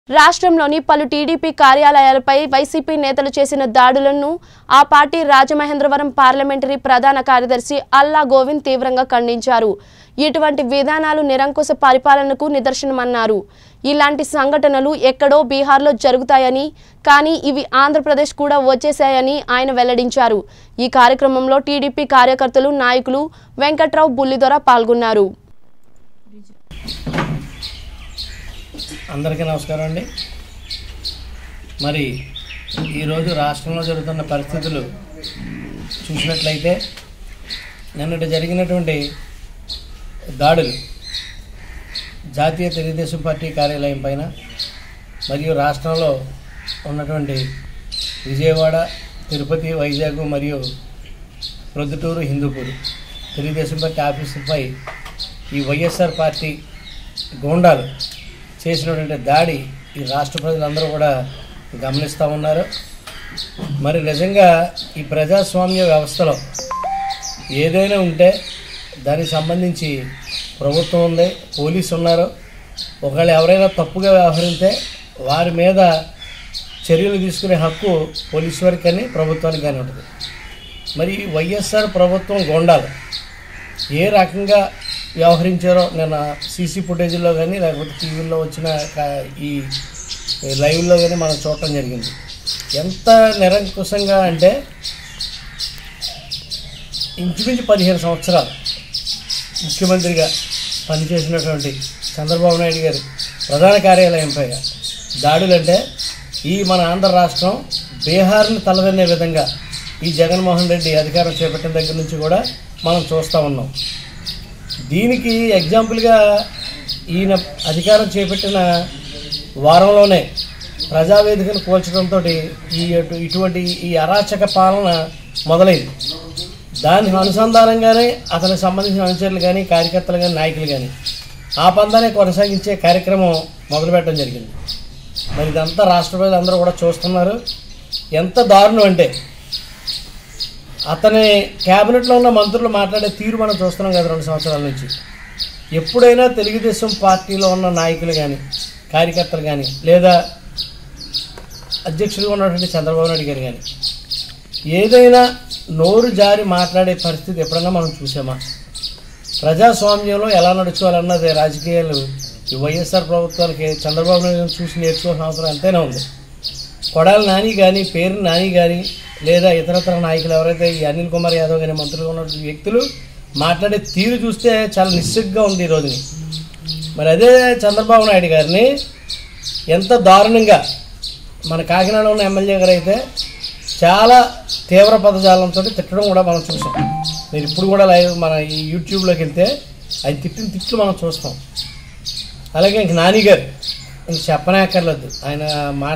రాష్ట్రంలోని పలు TDP కార్యాలయాలపై YCP నేతలు చేసిన దాడులను ఆ పార్టీ రాజమహేంద్రవరం పార్లమెంటరీ ప్రధాన కార్యదర్శి అల్లా గోవింద్ తీవ్రంగా ఖండించారు ఇటువంటి విధానాలు నిరంకుశ పరిపాలనకు నిదర్శనమన్నారు ఇలాంటి సంఘటనలు ఎక్కడో బీహార్లో జరుగుతాయని కానీ ఇవి ఆంధ్రప్రదేశ్ కూడా వచ్చేశాయని ఆయన వెల్లడించారు ఈ కార్యక్రమంలో టీడీపీ కార్యకర్తలు నాయకులు వెంకట్రావు బుల్లిదొర పాల్గొన్నారు అందరికీ నమస్కారం అండి మరి ఈరోజు రాష్ట్రంలో జరుగుతున్న పరిస్థితులు చూసినట్లయితే నిన్నటి జరిగినటువంటి దాడులు జాతీయ తెలుగుదేశం పార్టీ కార్యాలయం పైన మరియు రాష్ట్రంలో ఉన్నటువంటి విజయవాడ తిరుపతి వైజాగ్ మరియు ప్రొద్దుటూరు హిందూపూర్ తెలుగుదేశం పార్టీ ఆఫీసుపై ఈ వైఎస్ఆర్ పార్టీ గూండాలు చేసినటువంటి దాడి ఈ రాష్ట్ర ప్రజలందరూ కూడా గమనిస్తూ ఉన్నారు మరి నిజంగా ఈ ప్రజాస్వామ్య వ్యవస్థలో ఏదైనా ఉంటే దానికి సంబంధించి ప్రభుత్వం ఉంది పోలీసు ఉన్నారు ఒకవేళ ఎవరైనా తప్పుగా వ్యవహరిస్తే వారి మీద చర్యలు తీసుకునే హక్కు పోలీసు వారికి కానీ ప్రభుత్వానికి కానీ ఉంటుంది మరి ఈ వైఎస్ఆర్ ప్రభుత్వం గొండాలు ఏ రకంగా వ్యవహరించారో నేను సీసీ ఫుటేజ్లో కానీ లేకపోతే టీవీలో వచ్చిన కా- ఈ లైవ్లో కానీ మనం చూడటం జరిగింది ఎంత నిరంకుశంగా అంటే ఇంచుమించు పదిహేను సంవత్సరాలు ముఖ్యమంత్రిగా పనిచేసినటువంటి చంద్రబాబు నాయుడు గారి ప్రధాన కార్యాలయంపై దాడులంటే ఈ మన ఆంధ్ర రాష్ట్రం బీహార్ని తలదన్నే విధంగా ఈ జగన్మోహన్ రెడ్డి అధికారం చేపట్టిన దగ్గర నుంచి కూడా మనం చూస్తూ ఉన్నాం దీనికి ఎగ్జాంపుల్గా ఈయన అధికారం చేపట్టిన వారంలోనే ప్రజావేదికను పోల్చడంతో ఈ అటు- ఇటువంటి ఈ అరాచక పాలన మొదలైంది దానికి అనుసంధానంగానే అతనికి సంబంధించిన అనుచరులు కానీ కార్యకర్తలు కానీ నాయకులు కానీ ఆ పందాన్ని కొనసాగించే కార్యక్రమం మొదలుపెట్టడం జరిగింది మరి ఇదంతా రాష్ట్ర ప్రజలు అందరూ కూడా చూస్తున్నారు ఎంత దారుణం అంటే అతని క్యాబినెట్లో ఉన్న మంత్రులు మాట్లాడే తీరు మనం చూస్తున్నాం కదా రెండు సంవత్సరాల నుంచి ఎప్పుడైనా తెలుగుదేశం పార్టీలో ఉన్న నాయకులు కానీ కార్యకర్తలు కానీ లేదా అధ్యక్షులుగా ఉన్నటువంటి చంద్రబాబు నాయుడు గారు కానీ ఏదైనా నోరు జారి మాట్లాడే పరిస్థితి ఎప్పుడన్నా మనం చూసామా ప్రజాస్వామ్యంలో ఎలా నడుచుకోవాలన్నది రాజకీయాలు ఈ వైఎస్ఆర్ ప్రభుత్వానికి చంద్రబాబు నాయుడు గారిని చూసి నేర్చుకోవాల్సిన అవసరం ఎంతైనా ఉంది కొడాలి నాని కానీ పేరు నాని కానీ లేదా ఇతరతర నాయకులు ఎవరైతే ఈ అనిల్ కుమార్ యాదవ్ కానీ మంత్రులుగా ఉన్న వ్యక్తులు మాట్లాడే తీరు చూస్తే చాలా నిస్సిగ్గా ఉంది ఈ రోజుని మరి అదే చంద్రబాబు నాయుడు గారిని ఎంత దారుణంగా మన కాకినాడ ఉన్న ఎమ్మెల్యే గారు అయితే చాలా తీవ్ర పదజాలంతో తిట్టడం కూడా మనం చూసాం మీరు ఇప్పుడు కూడా లైవ్ మన ఈ యూట్యూబ్లోకి వెళ్తే ఆయన తిట్టిన తిట్లు మనం చూస్తాం అలాగే ఇంక నాని గారు ఇంక చెప్పనే అక్కర్లేదు ఆయన మాట